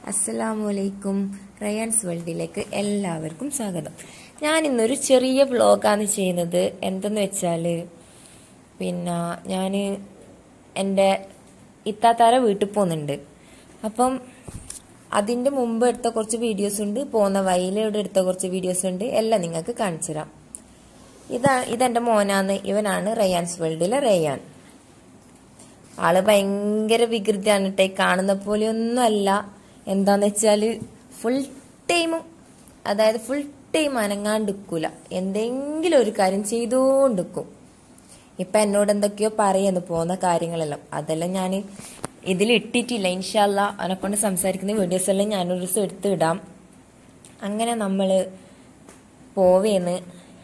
അസ്സലാമു അലൈക്കും റയാൻസ് വേൾഡിലേക്ക് എല്ലാവർക്കും സ്വാഗതം ഞാൻ ഇന്നൊരു ചെറിയ വ്ളോഗാണ് ചെയ്യുന്നത് എന്തെന്ന് വെച്ചാൽ പിന്നെ ഞാൻ എൻ്റെ ഇത്താത്താര വീട്ടിൽ പോകുന്നുണ്ട് അപ്പം അതിൻ്റെ മുമ്പ് എടുത്ത കുറച്ച് വീഡിയോസ് ഉണ്ട് പോകുന്ന വഴിയിലൂടെ എടുത്ത കുറച്ച് വീഡിയോസ് ഉണ്ട് എല്ലാം നിങ്ങൾക്ക് കാണിച്ചു തരാം ഇതാ ഇതെൻ്റെ മോനാണ് ഇവനാണ് റയാൻസ് വേൾഡിലെ റയാൻ ആള് ഭയങ്കര വികൃതിയാണ് കേട്ടോ ഈ കാണുന്ന പോലെയൊന്നും അല്ല എന്താന്ന് വെച്ചാല് ഫുൾ ടൈമും അതായത് ഫുൾ ടൈം അനങ്ങാണ്ടിരിക്കൂല എന്തെങ്കിലും ഒരു കാര്യം ചെയ്തോണ്ടിരിക്കും ഇപ്പൊ എന്നോട് എന്തൊക്കെയോ പറയുന്നു പോകുന്ന കാര്യങ്ങളെല്ലാം അതെല്ലാം ഞാൻ ഇതിൽ ഇട്ടിട്ടില്ല ഇൻഷാല്ല അവനെക്കൊണ്ട് സംസാരിക്കുന്ന വീഡിയോസ് എല്ലാം ഞാനൊരു ദിവസം എടുത്ത് ഇടാം അങ്ങനെ നമ്മള് പോവേന്ന്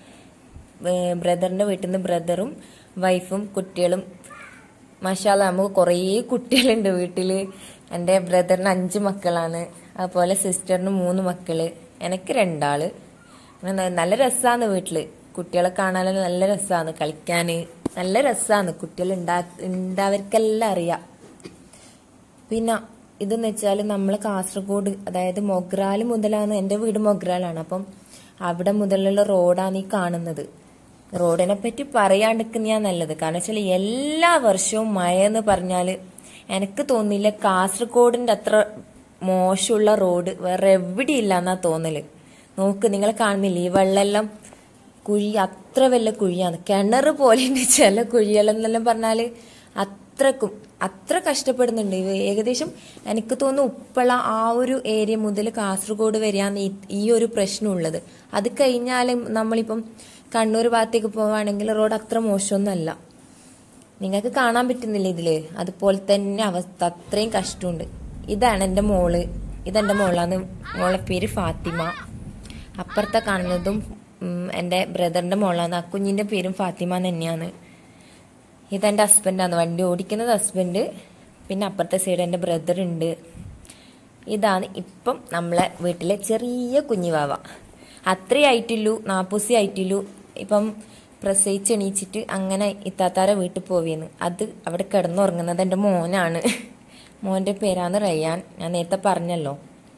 ബ്രദറിന്റെ വീട്ടിൽ നിന്ന് ബ്രദറും വൈഫും കുട്ടികളും മഷാല നമുക്ക് കുറേ കുട്ടികളുണ്ട് വീട്ടിൽ എൻ്റെ ബ്രദറിന് അഞ്ച് മക്കളാണ് അതുപോലെ സിസ്റ്ററിന് മൂന്ന് മക്കള് എനിക്ക് രണ്ടാള് അങ്ങനെ നല്ല രസമാണ് വീട്ടില് കുട്ടികളെ കാണാനെല്ലാം നല്ല രസമാണ് കളിക്കാന് നല്ല രസമാണ് കുട്ടികൾ ഉണ്ടാ ഉണ്ടാവർക്കെല്ലാം അറിയാം പിന്നെ ഇതെന്ന് വെച്ചാൽ നമ്മൾ കാസർഗോഡ് അതായത് മൊഗ്രാല് മുതലാണ് എൻ്റെ വീട് മൊഗ്രാലാണ് അപ്പം അവിടെ മുതലുള്ള റോഡാണ് ഈ കാണുന്നത് റോഡിനെ പറ്റി പറയാണ്ടിരിക്കുന്നതാ നല്ലത് കാരണം വെച്ചാൽ എല്ലാ വർഷവും മഴ എന്ന് പറഞ്ഞാല് എനിക്ക് തോന്നില്ല കാസർഗോഡിന്റെ അത്ര മോശമുള്ള റോഡ് വേറെ എവിടെയില്ല എന്നാ തോന്നല് നോക്ക് നിങ്ങൾ കാണുന്നില്ലേ ഈ വെള്ളമെല്ലാം കുഴി അത്ര വലിയ കുഴിയാണ് കിണർ പോലെ ചില കുഴികളെന്നെല്ലാം പറഞ്ഞാല് അത്രക്കും അത്ര കഷ്ടപ്പെടുന്നുണ്ട് ഇവ ഏകദേശം എനിക്ക് തോന്നുന്നു ഉപ്പള ആ ഒരു ഏരിയ മുതൽ കാസർഗോഡ് വരെയാണ് ഈ ഈ ഒരു പ്രശ്നമുള്ളത് അത് കഴിഞ്ഞാലും നമ്മളിപ്പം കണ്ണൂർ ഭാഗത്തേക്ക് പോവുകയാണെങ്കിൽ റോഡ് അത്ര മോശമൊന്നുമല്ല നിങ്ങൾക്ക് കാണാൻ പറ്റുന്നില്ല ഇതില് അതുപോലെ തന്നെ അവസ്ഥ അത്രയും കഷ്ടമുണ്ട് ഇതാണ് എൻ്റെ മോള് ഇതെൻ്റെ മോളാണ് മോളെ പേര് ഫാത്തിമ അപ്പുറത്തെ കാണുന്നതും ഉം, എൻ്റെ ബ്രദറിന്റെ മോളാണ് ആ കുഞ്ഞിന്റെ പേരും ഫാത്തിമ തന്നെയാണ് ഇതെന്റെ ഹസ്ബൻഡാണ് വണ്ടി ഓടിക്കുന്നത് ഹസ്ബൻഡ് പിന്നെ അപ്പുറത്തെ സൈഡ് എൻ്റെ ബ്രദർ ഉണ്ട് ഇതാണ് ഇപ്പം നമ്മളെ വീട്ടിലെ ചെറിയ കുഞ്ഞുവാവ അത്രേ ആയിട്ടുള്ളൂ നാപ്പൂസി ആയിട്ടുള്ളൂ ഇപ്പം പ്രസവിച്ച് എണീച്ചിട്ട് അങ്ങനെ ഇത്താത്താരെ വീട്ടിൽ പോവേന്ന് അത് അവിടെ കിടന്നുറങ്ങുന്നത് എൻ്റെ മോനാണ് മോൻ്റെ പേരാണ് റയ്യാൻ ഞാൻ നേരത്തെ പറഞ്ഞല്ലോ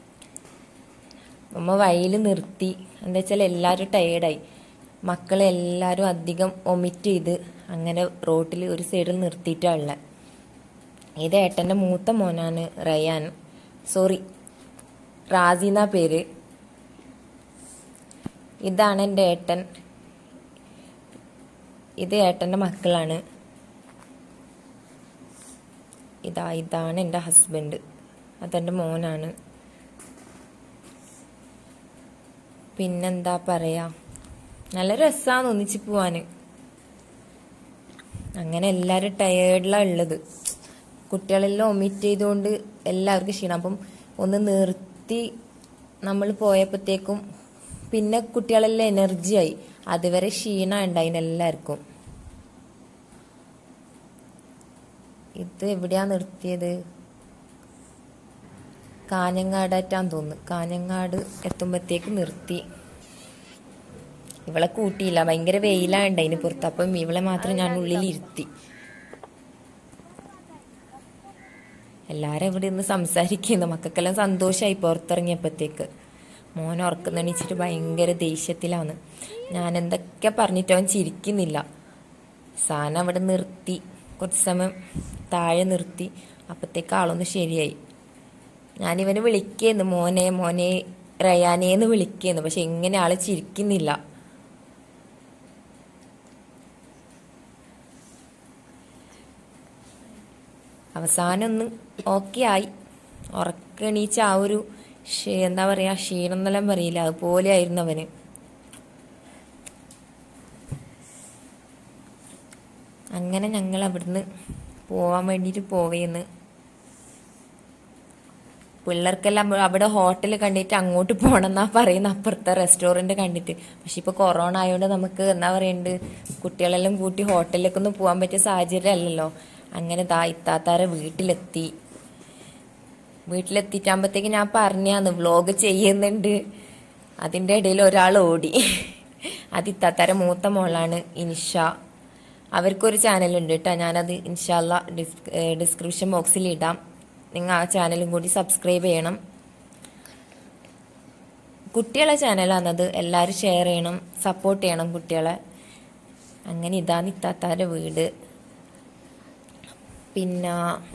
അമ്മ വഴിയിൽ നിർത്തി എന്താ വെച്ചാൽ എല്ലാവരും ടയേർഡായി മക്കളെ എല്ലാവരും അധികം ഒമിറ്റ് ചെയ്ത് അങ്ങനെ റോട്ടിൽ ഒരു സൈഡിൽ നിർത്തിയിട്ടാണ് ഇത് ഏട്ടൻ്റെ മൂത്ത മോനാണ് റയാൻ സോറി റാസി എന്നാ പേര് ഇതാണ് എൻ്റെ ഏട്ടൻ ഇത് ഏട്ടൻ്റെ മക്കളാണ് ഇതാ ഇതാണ് എൻ്റെ ഹസ്ബൻഡ് അതെൻ്റെ മോനാണ് പിന്നെന്താ പറയാ നല്ല രസമാണ് ഒന്നിച്ച് പോവാന് അങ്ങനെ എല്ലാവരും ടയേർഡിലാണ് ഉള്ളത് കുട്ടികളെല്ലാം ഒമിറ്റ് ചെയ്തുകൊണ്ട് എല്ലാവർക്കും ക്ഷീണം അപ്പം ഒന്ന് നിർത്തി നമ്മൾ പോയപ്പോഴത്തേക്കും പിന്നെ കുട്ടികളെല്ലാം എനർജിയായി അതുവരെ ക്ഷീണം ഉണ്ടായിന് എല്ലാവർക്കും ഇത് എവിടെയാ നിർത്തിയത് കാഞ്ഞങ്ങാടാറ്റാന്ന് തോന്നുന്നു കാഞ്ഞങ്ങാട് എത്തുമ്പോഴത്തേക്ക് നിർത്തി ഇവളെ കൂട്ടിയില്ല ഭയങ്കര വെയിലാണ്ട് അതിന് പുറത്ത് അപ്പം ഇവളെ മാത്രം ഞാൻ ഉള്ളിൽ ഇരുത്തി എല്ലാരും ഇവിടെ നിന്ന് സംസാരിക്കുന്നു മക്കൾക്കെല്ലാം സന്തോഷമായി പുറത്തിറങ്ങിയപ്പോഴത്തേക്ക് മോൻ ഉറക്കുന്നെണീച്ചിട്ട് ഭയങ്കര ദേഷ്യത്തിലാണ് ഞാൻ എന്തൊക്കെ പറഞ്ഞിട്ട് അവൻ ചിരിക്കുന്നില്ല സാധനം അവിടെ നിർത്തി കുറച്ച് സമയം താഴെ നിർത്തി അപ്പത്തേക്ക് ആളൊന്ന് ശരിയായി ഞാനിവന് വിളിക്കുന്നു മോനെ മോനെ റയാനേന്ന് വിളിക്കുന്നു പക്ഷെ എങ്ങനെ ആള് ചിരിക്കുന്നില്ല അവസാനം ഒന്ന് ഓക്കെ ആയി ഉറക്കണീച്ച ആ ഒരു ക്ഷീ- എന്താ പറയാ ക്ഷീണം എന്നെല്ലാം പറയില്ല അതുപോലെ ആയിരുന്നു അവന് അങ്ങനെ ഞങ്ങൾ അവിടുന്ന് പോവാൻ വേണ്ടിയിട്ട് പോവേന്ന് പിള്ളേർക്കെല്ലാം അവിടെ ഹോട്ടൽ കണ്ടിട്ട് അങ്ങോട്ട് പോകണമെന്നാ പറയുന്ന അപ്പുറത്തെ റെസ്റ്റോറന്റ് കണ്ടിട്ട് പക്ഷെ ഇപ്പൊ കൊറോണ ആയതുകൊണ്ട് നമുക്ക് എന്താ പറയണ്ട് കുട്ടികളെല്ലാം കൂട്ടി ഹോട്ടലിലേക്ക് ഒന്നും പോകാൻ പറ്റിയ സാഹചര്യം അല്ലല്ലോ അങ്ങനെ ദാ ഇത്താത്താരെ വീട്ടിലെത്തി വീട്ടിലെത്തിയിട്ടാകുമ്പോഴത്തേക്ക് ഞാൻ പറഞ്ഞാന്ന് വ്ലോഗ് ചെയ്യുന്നുണ്ട് അതിന്റെ ഇടയിൽ ഒരാൾ ഓടി അത് ഇത്താത്താരെ മൂത്ത മോളാണ് ഇൻഷ അവർക്കൊരു ചാനലുണ്ട് കേട്ടോ ഞാനത് ഇൻഷാല്ല ഡിസ്ക്രിപ്ഷൻ ബോക്സിൽ ഇടാം നിങ്ങൾ ആ ചാനലും കൂടി സബ്സ്ക്രൈബ് ചെയ്യണം കുട്ടികളെ ചാനലാണത് എല്ലാവരും ഷെയർ ചെയ്യണം സപ്പോർട്ട് ചെയ്യണം കുട്ടികളെ അങ്ങനെ ഇതാണ് ഇത്താത്താരുടെ വീട് പിന്നെ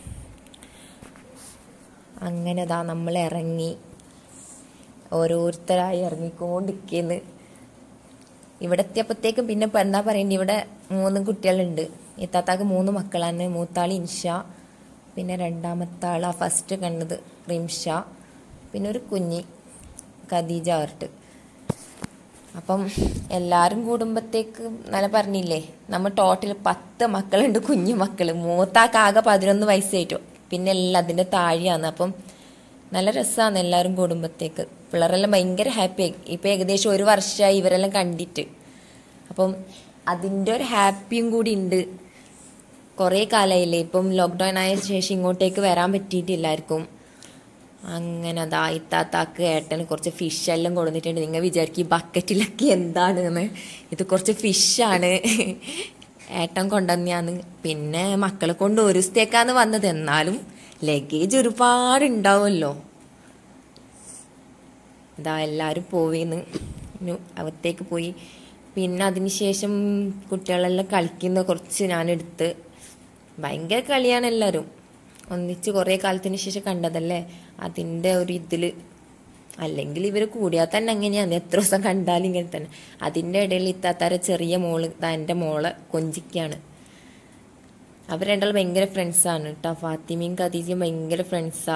അങ്ങനെ ദാ നമ്മൾ ഇറങ്ങി ഓരോരുത്തരായി ഇറങ്ങിക്കൊണ്ടിരിക്കുന്നു ഇവിടെ എത്തിയപ്പോഴത്തേക്കും പിന്നെ ഇപ്പം എന്താ പറയണ്ടേ ഇവിടെ മൂന്ന് കുട്ടികളുണ്ട് ഇത്താത്താക്ക് മൂന്ന് മക്കളാണ് മൂത്താൾ ഇൻഷ പിന്നെ രണ്ടാമത്തെ ആൾ ആ ഫസ്റ്റ് കണ്ടത് റിംഷ പിന്നെ ഒരു കുഞ്ഞി ഖദീജ ആർട്ട് അപ്പം എല്ലാവരും കൂടുമ്പോഴത്തേക്ക് നല്ല പറഞ്ഞില്ലേ നമ്മൾ ടോട്ടൽ പത്ത് മക്കളുണ്ട് കുഞ്ഞു മക്കൾ മൂത്താക്ക് ആകെ പതിനൊന്ന് വയസ്സായിട്ടോ പിന്നെ എല്ലാം അതിൻ്റെ താഴെയാണ് അപ്പം നല്ല രസമാണ് എല്ലാവരും കൂടുമ്പോഴത്തേക്ക് പിള്ളേരെല്ലാം ഭയങ്കര ഹാപ്പി ആയി ഇപ്പം ഏകദേശം ഒരു വർഷമായി ഇവരെല്ലാം കണ്ടിട്ട് അപ്പം അതിൻ്റെ ഒരു ഹാപ്പിയും കൂടി ഉണ്ട് കുറേ കാലമായില്ലേ ഇപ്പം ലോക്ക്ഡൗൺ ആയ ശേഷം ഇങ്ങോട്ടേക്ക് വരാൻ പറ്റിയിട്ടില്ലായിരിക്കും അങ്ങനെ അതാ ഇത്താത്താക്ക് ഏട്ടന് കുറച്ച് ഫിഷ് എല്ലാം കൊടുത്തിട്ടുണ്ട് നിങ്ങൾ വിചാരിക്കും ഈ ബക്കറ്റിലൊക്കെ എന്താണെന്ന് ഇത് കുറച്ച് ഫിഷാണ് ഏട്ടൻ കൊണ്ടുവന്നെയാന്ന് പിന്നെ മക്കളെ കൊണ്ട് ഒരു ദിവസത്തേക്കാന്ന് വന്നത് എന്നാലും ലഗേജ് ഒരുപാട് ഉണ്ടാവുമല്ലോ ഇതാ എല്ലാവരും പോയിന്ന് ഇനി അകത്തേക്ക് പോയി പിന്നെ അതിനുശേഷം കുട്ടികളെല്ലാം കളിക്കുന്ന കുറച്ച് ഞാനെടുത്ത് ഭയങ്കര കളിയാണ് എല്ലാവരും ഒന്നിച്ച് കുറേ കാലത്തിന് ശേഷം കണ്ടതല്ലേ അതിൻ്റെ ഒരു ഇതിൽ അല്ലെങ്കിൽ ഇവർ കൂടിയാൽ തന്നെ അങ്ങനെയാണ് എത്ര ദിവസം കണ്ടാലും ഇങ്ങനെ തന്നെ അതിൻ്റെ ഇടയിൽ ഇത്താത്താര ചെറിയ മോള് ദാ എൻ്റെ മോളെ കൊഞ്ചിക്കാണ് അവർ രണ്ടാളും ഭയങ്കര ഫ്രണ്ട്സാണ് കേട്ടോ ഫാത്തിമയും ഖദീജയും ഭയങ്കര ഫ്രണ്ട്സാ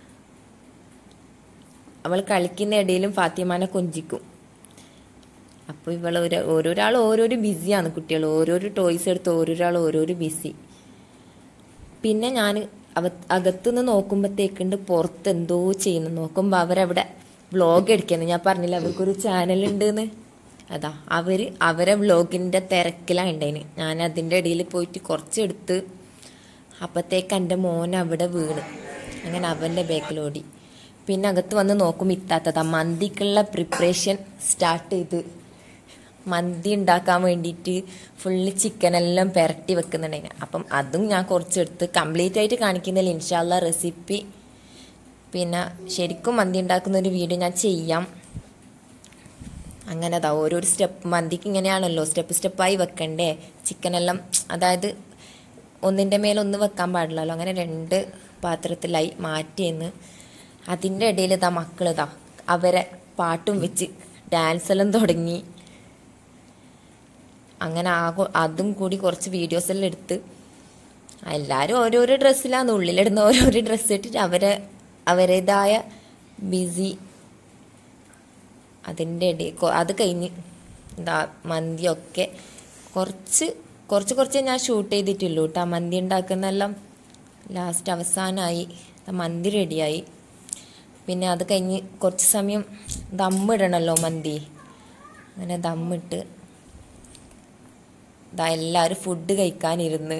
അവൾ കളിക്കുന്ന ഇടയിലും ഫാത്തിമാനെ കൊഞ്ചിക്കും അപ്പോൾ ഇവൾ ഒരു ഓരോരാൾ ഓരോരോ ബിസിയാണ് കുട്ടികൾ ഓരോരോ ടോയ്സ് എടുത്ത് ഓരോരാൾ ഓരോരോ ബിസി പിന്നെ ഞാൻ അവ അകത്തുനിന്ന് നോക്കുമ്പോഴത്തേക്കുണ്ട് പുറത്ത് എന്തോ ചെയ്യുന്നു നോക്കുമ്പോൾ അവരവിടെ വ്ളോഗ് എടുക്കുന്നു ഞാൻ പറഞ്ഞില്ല അവർക്കൊരു ചാനൽ ഉണ്ടെന്ന് അതാ അവർ അവരെ വ്ളോഗിൻ്റെ തിരക്കിലാണ് ഉണ്ടായിന് ഞാൻ അതിൻ്റെ ഇടയിൽ പോയിട്ട് കുറച്ചെടുത്ത് അപ്പോഴത്തേക്ക് എൻ്റെ മോൻ അവിടെ വീണ് അങ്ങനെ അവൻ്റെ ബാക്കിലോടി പിന്നെ അകത്ത് വന്ന് നോക്കും ഇത്താത്തതാ മന്തിക്കുള്ള പ്രിപ്പറേഷൻ സ്റ്റാർട്ട് ചെയ്ത് മന്തി ഉണ്ടാക്കാൻ വേണ്ടിയിട്ട് ഫുള്ള് ചിക്കനെല്ലാം പുരട്ടി വെക്കുന്നുണ്ടായിന് അപ്പം അതും ഞാൻ കുറച്ചെടുത്ത് കംപ്ലീറ്റ് ആയിട്ട് കാണിക്കുന്നില്ല ഇൻഷാല്ല റെസിപ്പി പിന്നെ ശരിക്കും മന്തി ഉണ്ടാക്കുന്ന ഒരു വീഡിയോ ഞാൻ ചെയ്യാം അങ്ങനെ അതാ ഓരോ സ്റ്റെപ്പ് മന്തിക്ക് ഇങ്ങനെയാണല്ലോ സ്റ്റെപ്പ് സ്റ്റെപ്പായി വെക്കണ്ടേ ചിക്കനെല്ലാം അതായത് ഒന്നിൻ്റെ മേലൊന്ന് വെക്കാൻ പാടില്ലല്ലോ അങ്ങനെ രണ്ട് പാത്രത്തിലായി മാറ്റിയെന്ന് അതിൻ്റെ ഇടയിൽ ഇതാ മക്കളിതാ അവരെ പാട്ടും വെച്ച് ഡാൻസ് എല്ലാം തുടങ്ങി അങ്ങനെ ആ കൊ- അതും കൂടി കുറച്ച് വീഡിയോസ് എല്ലാം എടുത്ത് എല്ലാവരും ഓരോരോ ഡ്രസ്സിലാണ് ഉള്ളിലിടുന്ന ഓരോരോ ഡ്രസ്സ് ഇട്ടിട്ട് അവരെ അവരുടേതായ ബിസി അതിൻ്റെ ഇടയിൽ കൊ- അത് കഴിഞ്ഞ് എന്താ മന്തിയൊക്കെ കുറച്ച് കുറച്ച് കുറച്ച് ഞാൻ ഷൂട്ട് ചെയ്തിട്ടുള്ളൂ കേട്ടോ മന്തി ഉണ്ടാക്കുന്നെല്ലാം ലാസ്റ്റ് അവസാനമായി മന്തി റെഡിയായി പിന്നെ അത് കഴിഞ്ഞ് കുറച്ച് സമയം ദമ്മിടണമല്ലോ മന്തി അങ്ങനെ ദമ്മിട്ട് ഇതാ എല്ലാവരും ഫുഡ് കഴിക്കാനിരുന്ന്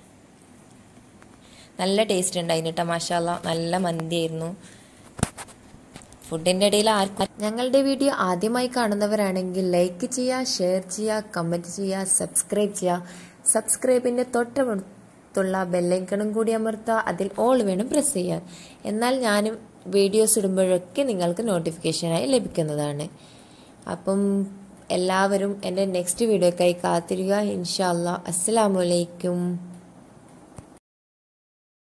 നല്ല ടേസ്റ്റ് ഉണ്ടായിരുന്നു കേട്ടോ മസാല നല്ല മന്തിയായിരുന്നു ഫുഡിൻ്റെ ഇടയിൽ ആർക്കും ഞങ്ങളുടെ വീഡിയോ ആദ്യമായി കാണുന്നവരാണെങ്കിൽ ലൈക്ക് ചെയ്യുക ഷെയർ ചെയ്യുക കമൻറ്റ് ചെയ്യുക സബ്സ്ക്രൈബ് ചെയ്യുക സബ്സ്ക്രൈബിൻ്റെ തൊട്ടടുത്തുള്ള ബെല്ലൈക്കണും കൂടി അമർത്തുക അതിൽ ഓൾ വേണം പ്രസ് ചെയ്യാൻ എന്നാൽ ഞാനും വീഡിയോസ് ഇടുമ്പോഴൊക്കെ നിങ്ങൾക്ക് നോട്ടിഫിക്കേഷനായി ലഭിക്കുന്നതാണ് അപ്പം എല്ലാവരും എൻ്റെ നെക്സ്റ്റ് വീഡിയോക്കായി കാത്തിരിക്കുക ഇൻഷാ അല്ലാ അസ്സലാമു അലൈക്കും